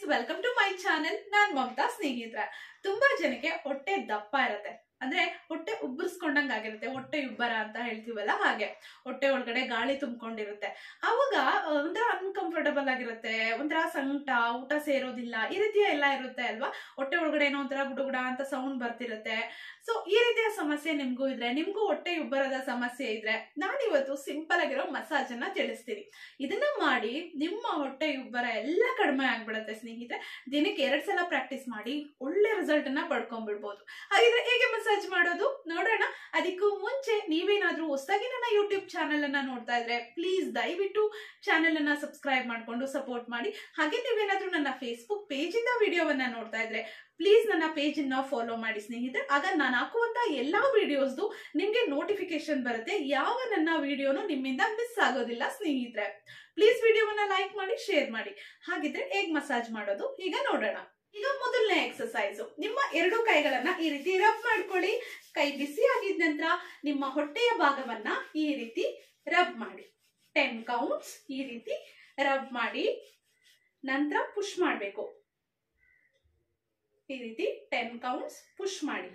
welcome to my channel ನಾನ್ ಮಮತಾ ಸ್ನೇಹಿತರ ತುಂಬಾ ಜನಕ್ಕೆ ಹೊಟ್ಟೆ ದಪ್ಪ ಇರತ್ತೆ ಅಂದ್ರೆ ಹೊಟ್ಟೆ ಉಬ್ಬರಿಸ್ಕೊಂಡಂಗ್ ಆಗಿರುತ್ತೆ ಹೊಟ್ಟೆ ಉಬ್ಬರ ಅಂತ ಹೇಳ್ತೀವಲ್ಲ ಹಾಗೆ ಹೊಟ್ಟೆ ಒಳಗಡೆ ಗಾಳಿ ತುಂಬಿಕೊಂಡಿರುತ್ತೆ ಅವಾಗ ಆ, ಒಂಥರ ಅನ್ಕಂಫರ್ಟಬಲ್ ಆಗಿರುತ್ತೆ ಒಂಥರ ಸಂಕಟ ಊಟ ಸೇರೋದಿಲ್ಲ ಈ ರೀತಿಯ ಎಲ್ಲ ಇರುತ್ತೆ ಅಲ್ವಾ ಹೊಟ್ಟೆ ಒಳಗಡೆ ಏನೋ ಒಂಥರ ಗುಡುಗುಡ ಅಂತ ಸೌಂಡ್ ಬರ್ತಿರುತ್ತೆ ಸೊ ಈ ರೀತಿಯ ಸಮಸ್ಯೆ ನಿಮ್ಗೂ ಇದ್ರೆ ನಿಮ್ಗೂ ಹೊಟ್ಟೆ ಉಬ್ಬರದ ಸಮಸ್ಯೆ ಇದ್ರೆ ನಾನಿವತ್ತು ಸಿಂಪಲ್ ಆಗಿರೋ ಮಸಾಜ್ ಅನ್ನ ತಿಳಿಸ್ತೀನಿ ಇದನ್ನ ಮಾಡಿ ನಿಮ್ಮ ಹೊಟ್ಟೆ ಉಬ್ಬರ ಎಲ್ಲ ಕಡಿಮೆ ಆಗ್ಬಿಡುತ್ತೆ ಸ್ನೇಹಿತರೆ ದಿನಕ್ಕೆ ಎರಡ್ ಸಲ ಪ್ರಾಕ್ಟೀಸ್ ಮಾಡಿ ಒಳ್ಳೆ ರಿಸಲ್ಟ್ ಅನ್ನ ಪಡ್ಕೊಂಡ್ಬಿಡ್ಬೋದು ಹಾಗಿದ್ರೆ ಹೇಗೆ ಮಸಾಜ್ ಮಾಡೋದು ನೋಡೋಣ ಅದಕ್ಕೂ ಮುಂಚೆ ನೀವೇನಾದ್ರೂ ಹೊಸದಾಗಿ ನನ್ನ ಯೂಟ್ಯೂಬ್ ಚಾನೆಲ್ ಅನ್ನ ನೋಡ್ತಾ ಇದ್ರೆ ಪ್ಲೀಸ್ ದಯವಿಟ್ಟು ಚಾನೆಲ್ ಅನ್ನ ಸಬ್ಸ್ಕ್ರೈಬ್ ಮಾಡ್ಕೊಂಡು ಸಪೋರ್ಟ್ ಮಾಡಿ ಹಾಗೆ ನೀವೇನಾದ್ರೂ ನನ್ನ ಫೇಸ್ಬುಕ್ ಪೇಜ್ ಇಂದ ವಿಡಿಯೋವನ್ನ ನೋಡ್ತಾ ಇದ್ರೆ ಪ್ಲೀಸ್ ನನ್ನ ಪೇಜ್ ಅನ್ನ ಫಾಲೋ ಮಾಡಿ ಸ್ನೇಹಿತರೆ ಆಗ ನಾನು ಹಾಕುವಂತ ಎಲ್ಲಾ ವಿಡಿಯೋಸ್ದು ನಿಮ್ಗೆ ನೋಟಿಫಿಕೇಶನ್ ಬರುತ್ತೆ ಯಾವ ನನ್ನ ವಿಡಿಯೋನು ನಿಮ್ಮಿಂದ ಮಿಸ್ ಆಗೋದಿಲ್ಲ ಸ್ನೇಹಿತರೆ ಪ್ಲೀಸ್ ವಿಡಿಯೋವನ್ನ ಲೈಕ್ ಮಾಡಿ ಶೇರ್ ಮಾಡಿ ಹಾಗಿದ್ರೆ ಹೇಗ್ ಮಸಾಜ್ ಮಾಡೋದು ಈಗ ನೋಡೋಣ ಈಗ ಮೊದಲನೇ ಎಕ್ಸಸೈಸ್ ನಿಮ್ಮ ಎರಡು ಕೈಗಳನ್ನ ಈ ರೀತಿ ರಬ್ ಮಾಡ್ಕೊಳ್ಳಿ ಕೈ ಬಿಸಿ ಆಗಿದ ನಂತರ ನಿಮ್ಮ ಹೊಟ್ಟೆಯ ಭಾಗವನ್ನ ಈ ರೀತಿ ರಬ್ ಮಾಡಿ ಟೆನ್ ಕೌಂಟ್ಸ್ ಈ ರೀತಿ ರಬ್ ಮಾಡಿ ನಂತರ ಪುಷ್ ಮಾಡಬೇಕು ಈ ರೀತಿ ಟೆನ್ ಕೌಂಟ್ಸ್ ಪುಷ್ ಮಾಡಿ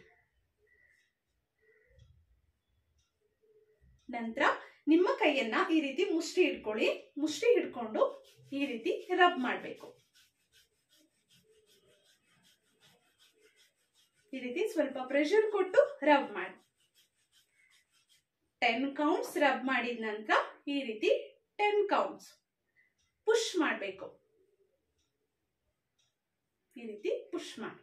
ನಂತರ ನಿಮ್ಮ ಕೈಯನ್ನ ಈ ರೀತಿ ಮುಷ್ಟಿ ಹಿಡ್ಕೊಳ್ಳಿ ಮುಷ್ಟಿ ಹಿಡ್ಕೊಂಡು ಈ ರೀತಿ ರಬ್ ಮಾಡಬೇಕು ಈ ರೀತಿ ಸ್ವಲ್ಪ ಪ್ರೆಷರ್ ಕೊಟ್ಟು ರಬ್ ಮಾಡಿ ಟೆನ್ ಕೌಂಟ್ಸ್ ರಬ್ ಮಾಡಿದ ನಂತರ ಈ ರೀತಿ ಟೆನ್ ಕೌಂಟ್ಸ್ ಪುಷ್ ಮಾಡಬೇಕು ಈ ರೀತಿ ಪುಷ್ ಮಾಡಿ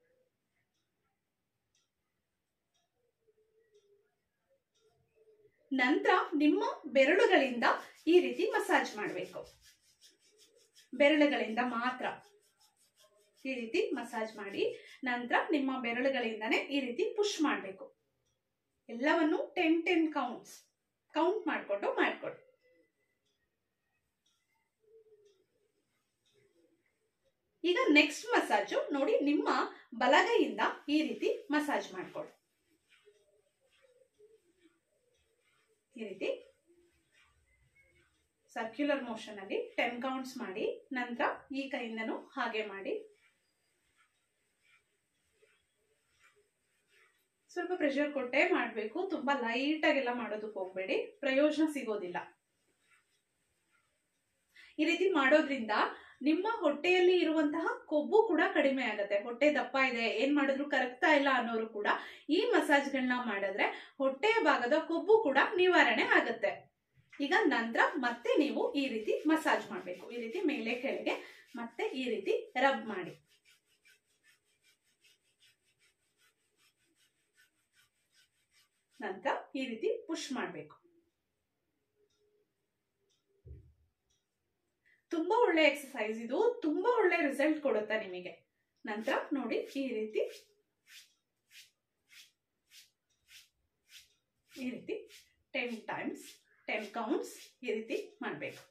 ನಂತರ ನಿಮ್ಮ ಬೆರಳುಗಳಿಂದ ಈ ರೀತಿ ಮಸಾಜ್ ಮಾಡಬೇಕು ಬೆರಳುಗಳಿಂದ ಮಾತ್ರ ಈ ರೀತಿ ಮಸಾಜ್ ಮಾಡಿ ನಂತರ ನಿಮ್ಮ ಬೆರಳುಗಳಿಂದನೇ ಈ ರೀತಿ ಪುಷ್ ಮಾಡಬೇಕು ಎಲ್ಲವನ್ನು ಟೆನ್ ಟೆನ್ ಕೌಂಟ್ಸ್ ಕೌಂಟ್ ಮಾಡಿಕೊಂಡು ಮಾಡಿಕೊಡಿ ಈಗ ನೆಕ್ಸ್ಟ್ ಮಸಾಜು ನೋಡಿ ನಿಮ್ಮ ಬಲಗೈಯಿಂದ ಈ ರೀತಿ ಮಸಾಜ್ ಮಾಡಿಕೊಡಿ ಈ ರೀತಿ ಸರ್ಕ್ಯುಲರ್ ಮೋಷನ್ ಅಲ್ಲಿ ಟೆನ್ ಕೌಂಟ್ಸ್ ಮಾಡಿ ನಂತರ ಈ ಕೈಯಿಂದನೂ ಹಾಗೆ ಮಾಡಿ ಸ್ವಲ್ಪ ಪ್ರೆಷರ್ ಕೊಟ್ಟೆ ಮಾಡಬೇಕು ತುಂಬಾ ಲೈಟ್ ಆಗೆಲ್ಲ ಮಾಡೋದಕ್ಕೆ ಹೋಗ್ಬೇಡಿ ಪ್ರಯೋಜನ ಸಿಗೋದಿಲ್ಲ ಈ ರೀತಿ ಮಾಡೋದ್ರಿಂದ ನಿಮ್ಮ ಹೊಟ್ಟೆಯಲ್ಲಿ ಇರುವಂತಹ ಕೊಬ್ಬು ಕೂಡ ಕಡಿಮೆ ಆಗುತ್ತೆ ಹೊಟ್ಟೆ ದಪ್ಪ ಇದೆ ಏನ್ ಮಾಡಿದ್ರು ಕರಗ್ತಾ ಇಲ್ಲ ಅನ್ನೋರು ಕೂಡ ಈ ಮಸಾಜ್ಗಳನ್ನ ಮಾಡಿದ್ರೆ ಹೊಟ್ಟೆಯ ಭಾಗದ ಕೊಬ್ಬು ಕೂಡ ನಿವಾರಣೆ ಆಗುತ್ತೆ ಈಗ ನಂತರ ಮತ್ತೆ ನೀವು ಈ ರೀತಿ ಮಸಾಜ್ ಮಾಡಬೇಕು ಈ ರೀತಿ ಮೇಲೆ ಕೆಳಗೆ ಮತ್ತೆ ಈ ರೀತಿ ರಬ್ ಮಾಡಿ ನಂತರ ಈ ರೀತಿ ಪುಷ್ ಮಾಡಬೇಕು ತುಂಬಾ ಒಳ್ಳೆ ಎಕ್ಸಸೈಸ್ ಇದು ತುಂಬಾ ಒಳ್ಳೆ ರಿಸಲ್ಟ್ ಕೊಡುತ್ತೆ ನಿಮಗೆ ನಂತರ ನೋಡಿ ಈ ರೀತಿ ಈ ರೀತಿ ಟೆನ್ ಟೈಮ್ಸ್ ಟೆನ್ ಕೌಂಟ್ಸ್ ಈ ರೀತಿ ಮಾಡಬೇಕು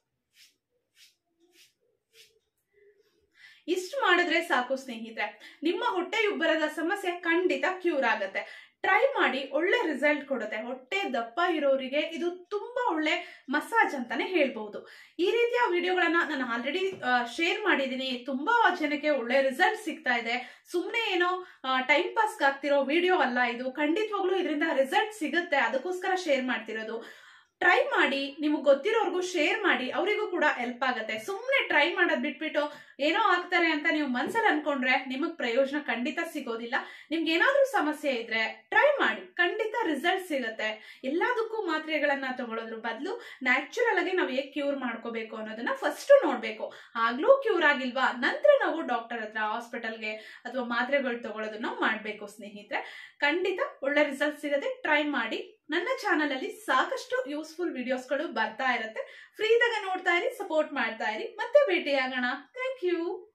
ಇಷ್ಟು ಮಾಡಿದ್ರೆ ಸಾಕು ಸ್ನೇಹಿತರೆ ನಿಮ್ಮ ಹೊಟ್ಟೆ ಉಬ್ಬರದ ಸಮಸ್ಯೆ ಖಂಡಿತ ಕ್ಯೂರ್ ಆಗತ್ತೆ ಟ್ರೈ ಮಾಡಿ ಒಳ್ಳೆ ರಿಸಲ್ಟ್ ಕೊಡುತ್ತೆ ಹೊಟ್ಟೆ ದಪ್ಪ ಇರೋರಿಗೆ ಇದು ತುಂಬಾ ಒಳ್ಳೆ ಮಸಾಜ್ ಅಂತಾನೆ ಹೇಳ್ಬಹುದು ಈ ರೀತಿಯ ವಿಡಿಯೋಗಳನ್ನ ನಾನು ಆಲ್ರೆಡಿ ಶೇರ್ ಮಾಡಿದ್ದೀನಿ ತುಂಬಾ ಜನಕ್ಕೆ ಒಳ್ಳೆ ರಿಸಲ್ಟ್ ಸಿಗ್ತಾ ಇದೆ ಸುಮ್ಮನೆ ಏನೋ ಟೈಮ್ ಪಾಸ್ ಆಗ್ತಿರೋ ವಿಡಿಯೋ ಅಲ್ಲ ಇದು ಖಂಡಿತವಾಗ್ಲೂ ಇದರಿಂದ ರಿಸಲ್ಟ್ ಸಿಗುತ್ತೆ ಅದಕ್ಕೋಸ್ಕರ ಶೇರ್ ಮಾಡ್ತಿರೋದು ಟ್ರೈ ಮಾಡಿ ನಿಮಗೆ ಗೊತ್ತಿರೋರ್ಗೂ ಶೇರ್ ಮಾಡಿ ಅವರಿಗೂ ಕೂಡ ಹೆಲ್ಪ್ ಆಗುತ್ತೆ ಸುಮ್ಮನೆ ಟ್ರೈ ಮಾಡೋದ್ ಬಿಟ್ಬಿಟ್ಟು ಏನೋ ಆಗ್ತಾರೆ ಅಂತ ನೀವು ಮನ್ಸಲ್ಲಿ ಅನ್ಕೊಂಡ್ರೆ ನಿಮಗ್ ಪ್ರಯೋಜನ ಖಂಡಿತ ಸಿಗೋದಿಲ್ಲ ನಿಮ್ಗೆ ಏನಾದ್ರೂ ಸಮಸ್ಯೆ ಇದ್ರೆ ಟ್ರೈ ಮಾಡಿ ಖಂಡಿತ ರಿಸಲ್ಟ್ ಸಿಗುತ್ತೆ ಎಲ್ಲದಕ್ಕೂ ಮಾತ್ರೆಗಳನ್ನ ತಗೊಳ್ಳೋದ್ರ ಬದಲು ನ್ಯಾಚುರಲ್ ಆಗಿ ನಾವು ಹೇಗೆ ಕ್ಯೂರ್ ಮಾಡ್ಕೋಬೇಕು ಅನ್ನೋದನ್ನ ಫಸ್ಟ್ ನೋಡ್ಬೇಕು ಆಗ್ಲೂ ಕ್ಯೂರ್ ಆಗಿಲ್ವಾ ನಂತರ ನಾವು ಡಾಕ್ಟರ್ ಹತ್ರ ಹಾಸ್ಪಿಟಲ್ಗೆ ಅಥವಾ ಮಾತ್ರೆಗಳು ತಗೊಳ್ಳೋದನ್ನ ಮಾಡ್ಬೇಕು ಸ್ನೇಹಿತರೆ ಖಂಡಿತ ಒಳ್ಳೆ ರಿಸಲ್ಟ್ ಸಿಗುತ್ತೆ ಟ್ರೈ ಮಾಡಿ ನನ್ನ ಚಾನಲ್ ಅಲ್ಲಿ ಸಾಕಷ್ಟು ಯೂಸ್ಫುಲ್ ವಿಡಿಯೋಸ್ಗಳು ಬರ್ತಾ ಇರುತ್ತೆ ಫ್ರೀದಾಗ ನೋಡ್ತಾ ಇರಿ ಸಪೋರ್ಟ್ ಮಾಡ್ತಾ ಇರಿ ಮತ್ತೆ ಭೇಟಿ ಆಗೋಣ ಥ್ಯಾಂಕ್ ಯು